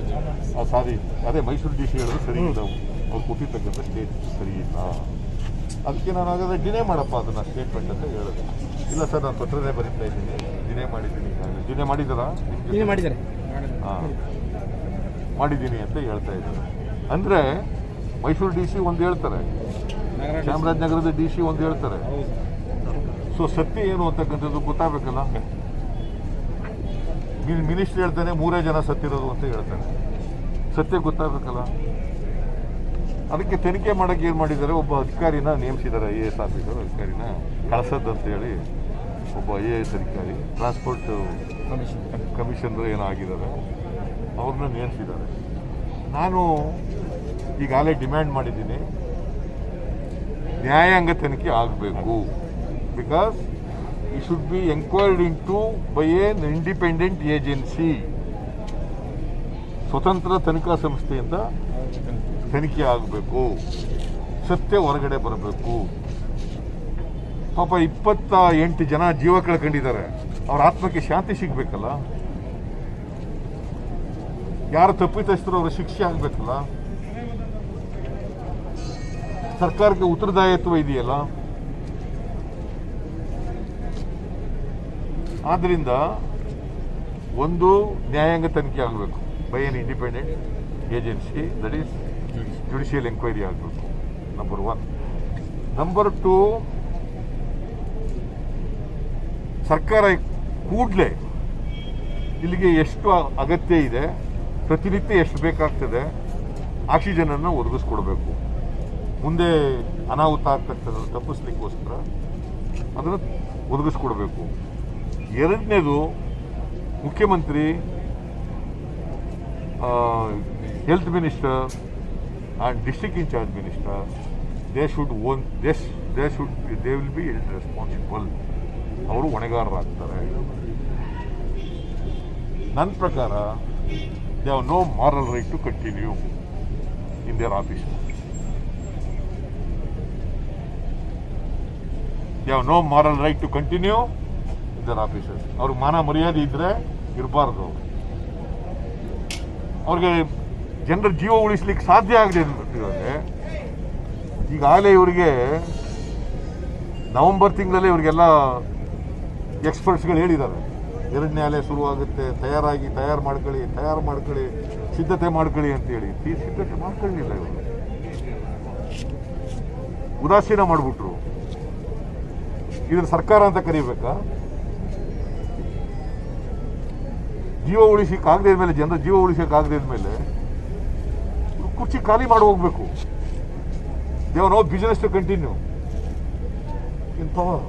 ಆ, ಸಾರಿ ಅದೇ Mysuru D C ಹೇಳಿದ್ರು ಸರಿ ಇಲ್ಲ ಅವ್ರು ಕೊಟ್ಟಿರ್ತಕ್ಕಂಥ ಸ್ಟೇಟ್ ಸರಿ ಇಲ್ಲ ಅದಕ್ಕೆ ನಾನು ಹಾಗಾದ್ರೆ ಡಿನೇ ಮಾಡಪ್ಪ ಅದನ್ನ ಸ್ಟೇಟ್ಮೆಂಟ್ ಅಂತ ಹೇಳಿದೆ ಇಲ್ಲ ಸರ್ ನಾನು ಪತ್ರನೇ ಬರೀತಾ ಇದ್ದೀನಿ ಡಿನೇ ಮಾಡಿದ್ದೀನಿ ಈಗಾಗಲೇ ಡಿನೇ ಮಾಡಿದಾರಾ ನೀವೇ ಮಾಡಿದ್ದಾರೆ ಹಾ. ಮಾಡಿದ್ದೀನಿ ಅಂತ ಹೇಳ್ತಾ ಇದ್ದಾರೆ ಅಂದ್ರೆ ಮೈಸೂರು ಡಿ ಸಿ ಒಂದು ಹೇಳ್ತಾರೆ ಚಾಮರಾಜನಗರದ ಡಿ ಸಿ ಒಂದು ಹೇಳ್ತಾರೆ ಸೊ ಸತ್ಯ ಏನು ಅಂತಕ್ಕಂಥದ್ದು ಗೊತ್ತಾಗಬೇಕಲ್ಲ ಮಿನಿಸ್ಟರ್ ಹೇಳ್ತಾನೆ ಮೂರೇ ಜನ ಸತ್ತಿರೋದು ಅಂತ ಹೇಳ್ತಾನೆ ಸತ್ಯ ಗೊತ್ತಾಗಬೇಕಲ್ಲ ಅದಕ್ಕೆ ತನಿಖೆ ಮಾಡಕ್ಕೆ ಏನು ಮಾಡಿದ್ದಾರೆ ಒಬ್ಬ ಅಧಿಕಾರಿನ ನೇಮಿಸಿದ್ದಾರೆ ಐ ಎ ಎಸ್ ಆಫೀಸರ್ ಅಧಿಕಾರಿನ ಕಳಸದ್ ಅಂತ ಹೇಳಿ ಒಬ್ಬ ಐ ಎ ಎಸ್ ಅಧಿಕಾರಿ ಟ್ರಾನ್ಸ್ಪೋರ್ಟ್ ಕಮಿಷನರ್ ಏನೋ ಆಗಿದ್ದಾರೆ ಅವ್ರನ್ನ ನೇಮಿಸಿದ್ದಾರೆ ನಾನು ಈಗಾಗಲೇ ಡಿಮ್ಯಾಂಡ್ ಮಾಡಿದ್ದೀನಿ ನ್ಯಾಯಾಂಗ ತನಿಖೆ ಆಗಬೇಕು ಬಿಕಾಸ್ ಈ should be enquired into by an independent agency ಸ್ವತಂತ್ರ ತನಿಖಾ ಸಂಸ್ಥೆಯಿಂದ ತನಿಖೆ ಆಗಬೇಕು ಸತ್ಯ ಹೊರಗಡೆ ಬರಬೇಕು ಪಾಪ ಇಪ್ಪತ್ತ ಎಂಟು ಜನ ಜೀವ ಕಳ್ಕೊಂಡಿದ್ದಾರೆ ಅವ್ರ ಆತ್ಮಕ್ಕೆ ಶಾಂತಿ ಸಿಗ್ಬೇಕಲ್ಲ ಯಾರು ತಪ್ಪಿತಸ್ಥರು ಅವರ ಶಿಕ್ಷೆ ಆಗ್ಬೇಕಲ್ಲ ಸರ್ಕಾರಕ್ಕೆ ಉತ್ತರದಾಯಿತ್ವ ಇದೆಯಲ್ಲ ಆದ್ರಿಂದ ಒಂದು ನ್ಯಾಯಾಂಗ ತನಿಖೆ ಆಗಬೇಕು by an independent agency that is judicial enquiry ಆಗಬೇಕು ನಂಬರ್ ಒನ್ ನಂಬರ್ ಟು ಸರ್ಕಾರ ಕೂಡಲೇ ಇಲ್ಲಿಗೆ ಎಷ್ಟು ಅಗತ್ಯ ಇದೆ ಪ್ರತಿನಿತ್ಯ ಎಷ್ಟು ಬೇಕಾಗ್ತದೆ ಆಕ್ಸಿಜನ್ ಅನ್ನು ಒದಗಿಸ್ಕೊಡ್ಬೇಕು ಮುಂದೆ ಅನಾಹುತ ಆಗ್ತಕ್ಕಂಥದ್ದು ತಪ್ಪಿಸ್ಲಿಕ್ಕೋಸ್ಕರ ಅದನ್ನು ಒದಗಿಸ್ಕೊಡ್ಬೇಕು ಎರಡನೇದು ಮುಖ್ಯಮಂತ್ರಿ health minister and district in charge minister they should own ದೇಸ್ they should they will be held responsible ಅವರು ಹೊಣೆಗಾರರಾಗ್ತಾರೆ ನನ್ನ ಪ್ರಕಾರ they have no moral right to continue in their office they have no moral right to continue in their offices ಅವ್ರಿಗೆ ಮಾನ ಮರ್ಯಾದೆ ಇದ್ರೆ ಇರಬಾರ್ದು ಅವ್ರಿಗೆ ಜನರ ಜೀವ ಉಳಿಸ್ಲಿಕ್ಕೆ ಸಾಧ್ಯ ಆಗದೆ ಅಂದ್ಬಿಟ್ಟಿದ್ದಾರೆ ಈಗಾಗಲೇ ಇವರಿಗೆ ನವೆಂಬರ್ ತಿಂಗಳಲ್ಲಿ ಇವರಿಗೆಲ್ಲ ಎಕ್ಸ್ಪರ್ಟ್ಸ್ಗಳು ಹೇಳಿದ್ದಾರೆ ಎರಡನೇ ಅಲೆ ಶುರುವಾಗುತ್ತೆ ತಯಾರಾಗಿ ತಯಾರು ಮಾಡ್ಕೊಳ್ಳಿ ತಯಾರು ಮಾಡ್ಕೊಳ್ಳಿ ಸಿದ್ಧತೆ ಮಾಡ್ಕೊಳ್ಳಿ ಅಂತೇಳಿ ಈ ಸಿದ್ಧತೆ ಮಾಡ್ಕೊಳ್ಳಿಲ್ಲ ಇವರು ಉದಾಸೀನ ಮಾಡಿಬಿಟ್ರು ಇದನ್ನ ಸರ್ಕಾರ ಅಂತ ಕರಿಬೇಕಾ ಜೀವ ಉಳಿಸಕ್ಕೆ ಆಗದೆ ಮೇಲೆ ಜನರ ಜೀವ ಉಳಿಸಕ್ಕೆ ಆಗದೆ ಮೇಲೆ ಕುರ್ಚಿ ಖಾಲಿ ಮಾಡಿ ಹೋಗ್ಬೇಕು they've no business to continue in power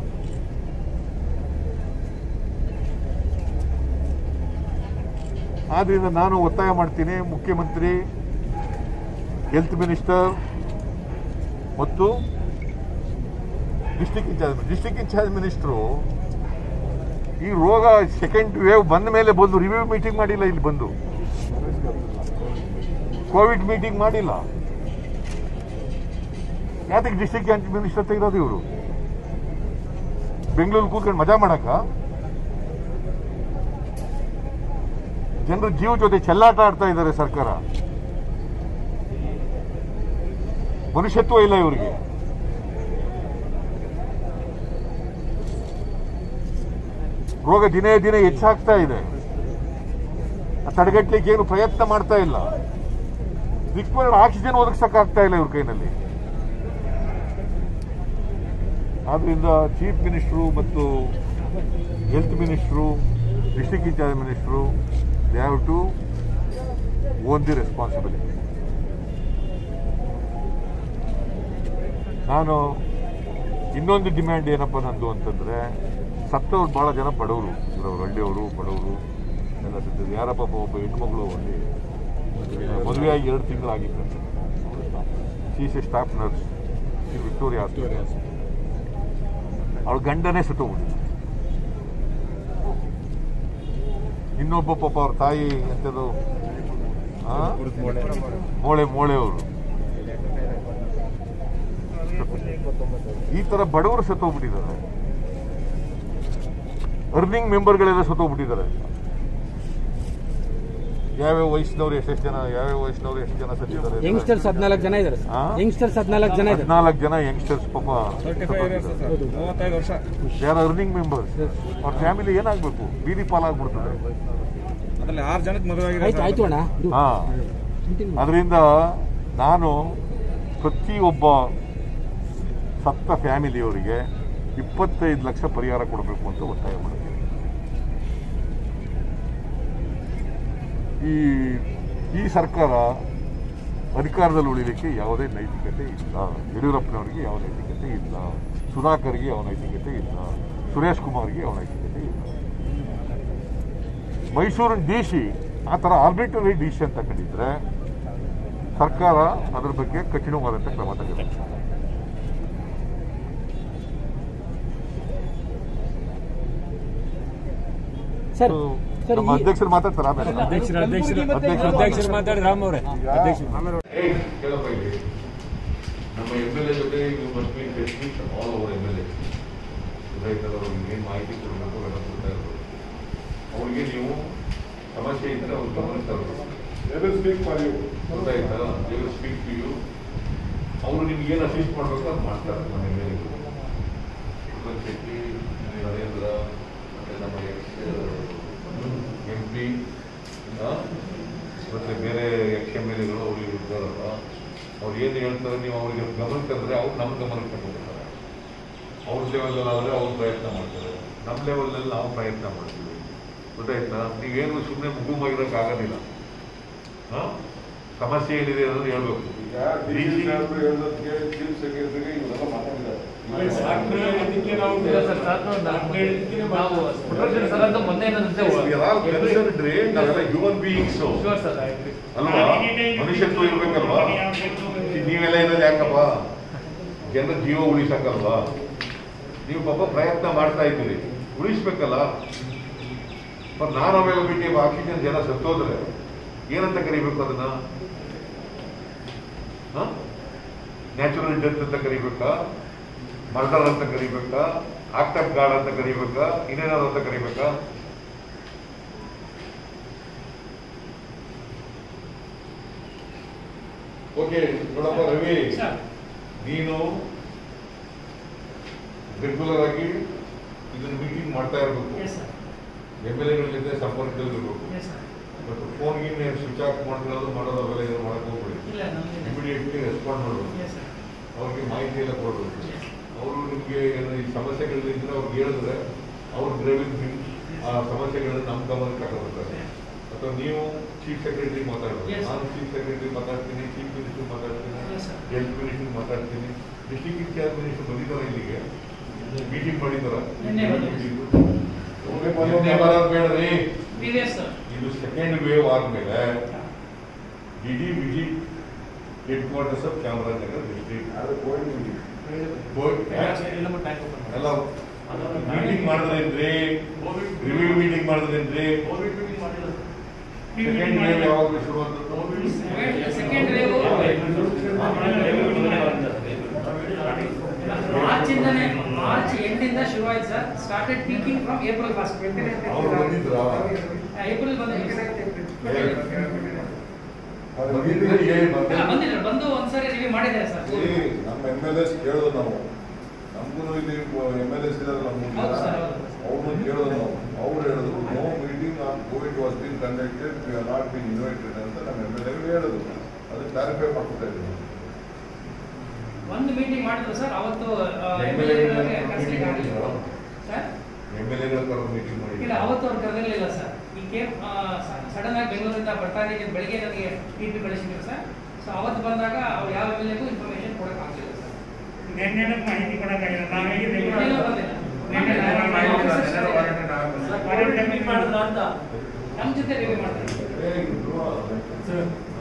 ಆದ್ರಿಂದ ನಾನು ಒತ್ತಾಯ ಮಾಡ್ತೀನಿ ಮುಖ್ಯಮಂತ್ರಿ ಹೆಲ್ತ್ ಮಿನಿಸ್ಟರ್ ಮತ್ತು district in charge district in charge minister ಈ ರೋಗ ಸೆಕೆಂಡ್ ವೇವ್ ಬಂದ ಮೇಲೆ ಬಂದು ರಿವ್ಯೂ ಮೀಟಿಂಗ್ ಮಾಡಿಲ್ಲ ಇಲ್ಲಿ ಬಂದು ಕೋವಿಡ್ ಮೀಟಿಂಗ್ ಮಾಡಿಲ್ಲ ಯಾತಕ್ಕೆ ಡಿಸ್ಟಿಕ್ ಮಿನಿಸ್ಟರ್ ತೆಗೆದೋದು ಇವರು ಬೆಂಗಳೂರು ಕೂತ್ಕೊಂಡು ಮಜಾ ಮಾಡಕ್ಕ ಜನರ ಜೀವ ಜೊತೆ ಚೆಲ್ಲಾಟ ಆಡ್ತಾ ಇದ್ದಾರೆ ಸರ್ಕಾರ ಮನುಷ್ಯತ್ವ ಇಲ್ಲ ಇವರಿಗೆ ರೋಗ ದಿನೇ ದಿನೇ ಹೆಚ್ಚಾಗ್ತಾ ಇದೆ ಆ ತಡೆಗಟ್ಟಲಿಕ್ಕೆ ಏನು ಪ್ರಯತ್ನ ಮಾಡ್ತಾ ಇಲ್ಲ ರಿಕ್ವೈರ್ಡ್ ಆಕ್ಸಿಜನ್ ಒದಗಿಸಕ್ಕಾಗ್ತಾ ಇಲ್ಲ ಇವ್ರ ಕೈನಲ್ಲಿ ಆದ್ರಿಂದ ಚೀಫ್ ಮಿನಿಸ್ಟ್ರು ಮತ್ತು health minister district in charge minister they have to own the responsibility ನಾನು ಇನ್ನೊಂದು ಡಿಮ್ಯಾಂಡ್ ಏನಪ್ಪ ನಂದು ಅಂತಂದ್ರೆ ಸತ್ತವ್ರು ಬಹಳ ಜನ ಬಡವರು ಇವ್ರವ್ರು ಹಳ್ಳಿಯವರು ಬಡವರು ಎಲ್ಲ ಸತ್ತಿದ್ರು ಯಾರಪ್ಪ ಒಬ್ಬ ಹೆಣ್ಮಗಳು ಅಲ್ಲಿ ಮದುವೆಯಾಗಿ ಎರಡು ತಿಂಗಳಾಗಿತ್ತು ಸಿ ಸಿ ಸ್ಟಾಫ್ ನರ್ಸ್ ಈ ವಿಕ್ಟೋರಿಯಾ ಹಾಸ್ಪಿಟಲ್ ಅವಳ ಗಂಡನೇ ಸತ್ತೋಗ್ಬಿಟ್ಟಿದ್ರು ಇನ್ನೊಬ್ಬ ಪಾಪ ಅವ್ರ ತಾಯಿ ಎಂಥದ್ದು ಆ? ಮೋಳೆ ಮೋಳೆ ಅವರು ಈ ತರ ಬಡವರು ಸತ್ತೋಗ್ಬಿಟ್ಟಿದ್ದಾರೆ ಅರ್ನಿಂಗ್ ಮೆಂಬರ್ಗಳೆಲ್ಲ ಸತ್ತೋಗ್ಬಿಟ್ಟಿದ್ದಾರೆ ಯಾವ್ಯಾವ ವಯಸ್ಸಿನವ್ರು ಎಷ್ಟೆಷ್ಟು ಜನ ಯಾವ್ಯಾವ ವಯಸ್ಸಿನವ್ರು ಎಷ್ಟು ಜನ ಸತ್ತಿದ್ದಾರೆ ಅಂತ. ಯಂಗ್ಸ್ಟರ್ಸ್ ಹದಿನಾಲ್ಕು ಜನ ಇದ್ದಾರೆ ಆ? ಯಂಗ್ಸ್ಟರ್ಸ್ ಹದಿನಾಲ್ಕು ಜನ ಇದ್ದಾರೆ ಹದಿನಾಲ್ಕು ಜನ ಯಂಗ್ಸ್ಟರ್ಸ್ ಪಾಪ ಹೌದು. ಮೂವತ್ತೈದು ವರ್ಷ ದೇ ಆರ್ ಅರ್ನಿಂಗ್ ಮೆಂಬರ್ಸ್ ಅವ್ರ ಫ್ಯಾಮಿಲಿ ಏನಾಗಬೇಕು ಬೀದಿ ಪಾಲಾಗ್ಬಿಡ್ತದೆ ಅದ್ರಲ್ಲಿ ಆರು ಜನಕ್ಕೆ ಮದುವೆ ಆಯ್ತು ಆಗಿದೆ ಆಯ್ತು ಅಣ್ಣ ಇದು ಹಾ continue. ಅದರಿಂದ ನಾನು ಪ್ರತಿಯೊಬ್ಬ ಸತ್ತ ಫ್ಯಾಮಿಲಿಯವರಿಗೆ ಇಪ್ಪತ್ತೈದು ಲಕ್ಷ ಪರಿಹಾರ ಕೊಡಬೇಕು ಅಂತ ಒತ್ತಾಯ ಮಾಡ್ತೀನಿ ಈ ಈ ಸರ್ಕಾರ ಅಧಿಕಾರದಲ್ಲಿ ಉಳಿಲಿಕ್ಕೆ ಯಾವುದೇ ನೈತಿಕತೆ ಇಲ್ಲ ಯಡಿಯೂರಪ್ಪನವರಿಗೆ ಯಾವ ನೈತಿಕತೆ ಇಲ್ಲ ಸುಧಾಕರ್ಗೆ ಯಾವ ನೈತಿಕತೆ ಇಲ್ಲ ಸುರೇಶ್ ಕುಮಾರ್ಗೆ ಯಾವ ನೈತಿಕತೆ ಇಲ್ಲ ಮೈಸೂರಿನ ಡಿ ಸಿ ಆ ಥರ ಆರ್ಬಿಟ್ರರಿ ಡಿಸಿಷನ್ ತಗೊಂಡಿದ್ರೆ ಸರ್ಕಾರ ಅದರ ಬಗ್ಗೆ ಕಠಿಣವಾದಂಥ ಕ್ರಮ ತಗೋಬೇಕು ಸರ್ ಸರ್ ನಮ್ಮ ಈ- ಅಧ್ಯಕ್ಷರು ಮಾತಾಡ್ತಾರೆ ಆಮೇಲೆ ಅಧ್ಯಕ್ಷರು ಅಧ್ಯಕ್ಷರು ಅಧ್ಯಕ್ಷರು ಅಧ್ಯಕ್ಷರು ಮಾತಾಡಿ ರಾಮ್ ಅವರೇ ಅಧ್ಯಕ್ಷರು ಏಯ್, ಕೇಳಪ್ಪ ಇಲ್ಲಿ. ನಮ್ಮ ಎಮ್ ಎಲ್ ಎ ಜೊತೆ ನೀವು must be test all over M L A ರೈತರ ಅವ್ರಿಗೆ ಏನು ಮಾಹಿತಿ ಕೊಡಬೇಕು ಎಲ್ಲ ಕೊಡ್ತಾ ಇರ್ಬೋದು ಅವ್ರಿಗೆ ನೀವು ಸಮಸ್ಯೆ ಇದ್ದರೆ ಅವ್ರ ಗಮನ ತರಬೇಕು ಗೊತ್ತಾಯ್ತಾ they will speak to you ಅವರು ನಿಮ್ಗೆ ಏನು ಅಸಿಸ್ಟ್ ಮಾಡಬೇಕು ಅದು ಮಾಡ್ತಾರೆ ನಮ್ಮ ಎಮ್ ಎಲ್ ಎಗಳು ಶೆಟ್ಟಿ ನರೇಂದ್ರ ಮತ್ತೆ ನಮ್ಮ ಎಕ್ಸ್ ಎಂ ಪಿ ಮತ್ತೆ ಬೇರೆ ಎಕ್ಸ್ ಎಮ್ ಎಲ್ ಎಗಳು ಅವ್ರಿಗೆ ಇರ್ತಾರಲ್ಲ ಅವ್ರು ಏನು ಹೇಳ್ತಾರೆ ನೀವು ಅವ್ರಿಗೆ ಗಮನ ತಂದ್ರೆ ಅವ್ರು ನಮ್ಮ ಗಮನಕ್ಕೆ ತಗೊಂಡ್ತಾರೆ ಅವ್ರ ಲೆವೆಲಲ್ಲಿ ಆದರೆ ಅವ್ರು ಪ್ರಯತ್ನ ಮಾಡ್ತಾರೆ ನಮ್ಮ ಲೆವೆಲಲ್ಲಿ ನಾವು ಪ್ರಯತ್ನ ಮಾಡ್ತೀವಿ ಗೊತ್ತಾಯ್ತಾ ನೀವೇನು ಸುಮ್ಮನೆ ಮುಗುಮಾಗಿರೋಕೆ ಆಗೋದಿಲ್ಲ ಹಾಂ ಸಮಸ್ಯೆ ಏನಿದೆ ಅನ್ನೋದು ಹೇಳ್ಬೇಕು ನಾವೆಲ್ಲ ಹ್ಯೂಮನ್ ಬೀಯಿಂಗ್ಸ್ ಅಲ್ವಾ ಮನುಷ್ಯತ್ವ ಇರ್ಬೇಕಲ್ವಾ ನೀವೆಲ್ಲ ಇರೋದು ಯಾಕಪ್ಪ ಜನರ ಜೀವ ಉಳಿಸಕ್ಕಲ್ವಾ ನೀವು ಪಾಪ ಪ್ರಯತ್ನ ಮಾಡ್ತಾ ಇದ್ದೀರಿ ಉಳಿಸ್ಬೇಕಲ್ಲ ನಾನ್ ಅವೈಲಬಿಲಿಟಿ ಆಕ್ಸಿಜನ್ ಜನ ಸತ್ತೋದ್ರೆ ಏನಂತ ಕರಿಬೇಕು ಅದನ್ನ ನ್ಯಾಚುರಲ್ ಡೆತ್ ಅಂತ ಕರಿಬೇಕಾ ಮರ್ಡರ್ ಅಂತ ಕರಿಬೇಕಾ ಆಕ್ಟ್ ಆಫ್ ಗಾಡ್ ಅಂತ ಕರಿಬೇಕಾ ಇನ್ನೇನಾದ್ರು ಅಂತ ಕರಿಬೇಕಾ ಓಕೆ ನೋಡಪ್ಪ ರವಿ ನೀನು ರೆಗ್ಯುಲರ್ ಆಗಿ ಇದನ್ನ ಮೀಟಿಂಗ್ ಮಾಡ್ತಾ ಇರಬೇಕು ಎಮ್ ಎಲ್ ಎಗಳ ಜೊತೆ ಸಂಪರ್ಕದಲ್ಲಿ ಇರಬೇಕು ಬಟ್ ಫೋನ್ ಗಿನ್ ಸ್ವಿಚ್ ಆಫ್ ಮಾಡ್ಕೊಳ್ಳೋದು ಮಾಡೋದು ಅವೆಲ್ಲ ಏನು ಮಾಡಕ್ ಹೋಗ್ಬೇಡಿ ಇಮಿಡಿಯೇಟ್ಲಿ ರೆಸ್ಪಾಂಡ್ ಮಾಡಬೇಕು ಅವ್ರಿಗೆ ಮಾಹಿತಿ ಎಲ್ಲ ಕೊಡಬೇಕು ಅವರು ನಿಮಗೆ ಏನು ಈ ಸಮಸ್ಯೆಗಳಿದ್ರೆ ಅವ್ರಿಗೆ ಹೇಳಿದ್ರೆ ಅವ್ರ ಡ್ರೈವಿಂಗ್ ಆ ಸಮಸ್ಯೆಗಳನ್ನ ನಮ್ಮ ಗಮನಕ್ಕೆ ತಗೊಳ್ತಾರೆ ಅಥವಾ ನೀವು ಚೀಫ್ ಸೆಕ್ರೆಟರಿ ಮಾತಾಡ್ಬೇಕು Yes, sir. ನಾನು ಚೀಫ್ ಸೆಕ್ರೆಟರಿ ಮಾತಾಡ್ತೀನಿ ಚೀಫ್ ಮಿನಿಸ್ಟರ್ ಮಾತಾಡ್ತೀನಿ Yes, sir. ಹೆಲ್ತ್ ಮಿನಿಸ್ಟರ್ ಮಾತಾಡ್ತೀನಿ ಡಿಸ್ಟ್ರಿಕ್ಟ್ ಇನ್ಚಾರ್ಜ್ ಮಿನಿಸ್ಟರ್ ಬಂದಿದ್ದಾರೆ ಇಲ್ಲಿಗೆ ಮೀಟಿಂಗ್ ಮಾಡಿದಾರ ನಿನ್ನೆ ಬಂದಿದ್ರು. ನಿನ್ನೆ ಬರೋದು ಬೇಡ್ರಿ ಪ್ರೀವಿಯಸ್ ಇದು ಸೆಕೆಂಡ್ ವೇವ್ ಆದ್ಮೇಲೆ ಇಡೀ visit headquarters of Chamarajanagar district ಎಲ್ಲ ಮೀಟಿಂಗ್ ಮಾಡಿದ್ರೇನ್ರಿ ರಿವ್ಯೂ ಮೀಟಿಂಗ್ ಮಾಡಿದ್ರೇನ್ರಿ ಸೆಕೆಂಡ್ ವೇವ್ ಯಾವಾಗ ಶುರು ಆಯ್ತು? ಸೆಕೆಂಡ್ ವೇವ್ ಮಾರ್ಚ್ ಇಂದನೇ ಮಾರ್ಚ್ ಎಂಟಿಂದ ಶುರು ಆಯ್ತು sir started peaking from April first ಅವ್ರು ಬಂದಿದ್ರಾ ಏಪ್ರಿಲ್ ಬಂದಿಲ್ಲ ಬಂದಿದ್ರೆ ಏನ್ ಬಂದ ಬಂದಿಲ್ಲ ಬಂದು ಒಂದ್ಸರಿ ರಿವ್ಯೂ ಮಾಡಿದ್ದಾರೆ ಸರ್ ನಮ್ಮ ಎಮ್ ಎಲ್ ಎಸ್ ಕೇಳೋದು ನಾವು ನಮಗೂ ಇಲ್ಲಿ ಎಮ್ ಎಲ್ ಎಸ್ ಇದ್ದಾರೆ ನಮ್ಮ ಹೌದು ಸರ್, ಹೌದು. ಅವ್ರನ್ನ ಕೇಳೋದು ನಾವು ಅವ್ರು ಹೇಳಿದ್ರು no meeting on COVID was been conducted we are not been invited ಅಂತ ನಮ್ಮ ಎಮ್ ಎಲ್ ಎಗಳು ಹೇಳಿದ್ರು ಅದು ಕ್ಲಾರಿಫೈ ಮಾಡ್ಕೊತಾ ಇದ್ದೀವಿ ಒಂದು ಮೀಟಿಂಗ್ ಮಾಡಿದ್ರು ಸರ್ ಅವತ್ತು ಎಮ್ ಎಲ್ ಕರೆಸ್ಲಿಕ್ಕೆ ಆಗಲಿಲ್ಲ ಸರ್ ಎಮ್ ಎಲ್ ಎಗಳ ತರ ಮೀಟಿಂಗ್ ಇಲ್ಲ ಮಾಡಿ ಅವತ್ತು ಅವ್ರು ಕರೆದಿರಲಿಲ್ಲ ಸರ್ ಈ ಕೇಪ್ ಸಡನ್ ಆಗಿ ಬೆಂಗಳೂರಿಂದ ಬರ್ತಾ ಇದ್ದೀನಿ ಬೆಳಿಗ್ಗೆ ನನಗೆ ಟಿ ಪಿ ಕಳಿಸಿದ್ರು ಸರ್ ಸೊ ಅವತ್ತು ಬಂದಾಗ ಅವ್ರು ಯಾವ ಎಮ್ಎಲ್ಎಗೂ ಇನ್ಫಾರ್ಮೇಶನ್ ಕೊಡಕ್ಕೆ ಆಗಲಿಲ್ಲ ಸರ್ ನಿನ್ನೆ ಮಾಹಿತಿ ಕೊಡಕ್ಕಾಗಿಲ್ಲ ನಾವು ಹೇಗೆ ನಿನ್ನೆನೂ ಬಂದಿಲ್ಲ ನಿನ್ನೆ ನಾವು ಮಾಡಿಲ್ಲ ಸರ್. ಹೊರಗೆ ಡೆಮಿಟ್ ಮಾಡಿದ್ರು ಅಂತ ನಮ್ಮ ಜೊತೆ ರಿವ್ಯೂ ಮಾಡ್ತಾರೆ ವೆರಿ ಗುಡ್